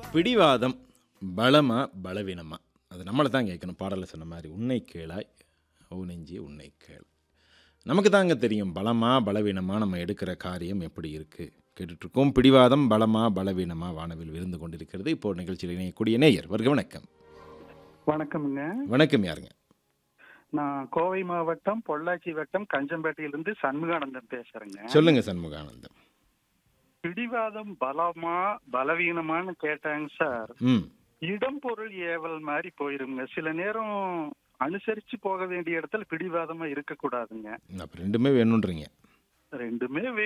பிடிவாதம் பலமா பலவீனமா அது நம்மளை தான் கேட்கணும் பாடலில் சொன்ன மாதிரி உன்னை கேளாய் ஓ நெஞ்சி உன்னை கேள் நமக்கு தாங்க தெரியும் பலமா பலவீனமா நம்ம எடுக்கிற காரியம் எப்படி இருக்குது கேட்டுட்ருக்கோம் பிடிவாதம் பலமா பலவீனமா வானவில் விருந்து கொண்டிருக்கிறது இப்போ நிகழ்ச்சியில் இணையக்கூடிய நேயர் வருக வணக்கம் வணக்கம்ங்க வணக்கம் யாருங்க நான் கோவை மாவட்டம் பொள்ளாச்சி வட்டம் கஞ்சம்பேட்டையிலிருந்து சண்முகானந்தன் பேசுறேங்க சொல்லுங்க சண்முகானந்தம் பிடிவாதம் பலமா பலவீனமான்னு கேட்டாங்க சார் ம் இடம் பொருள் ஏவல் மாதிரி போயிருங்க சில நேரம் அனுசரிச்சு போக வேண்டிய இடத்துல பிடிவாதமா இருக்க கூடாதுங்க அப்போ ரெண்டுமே வேணுன்றீங்க ரெண்டுமே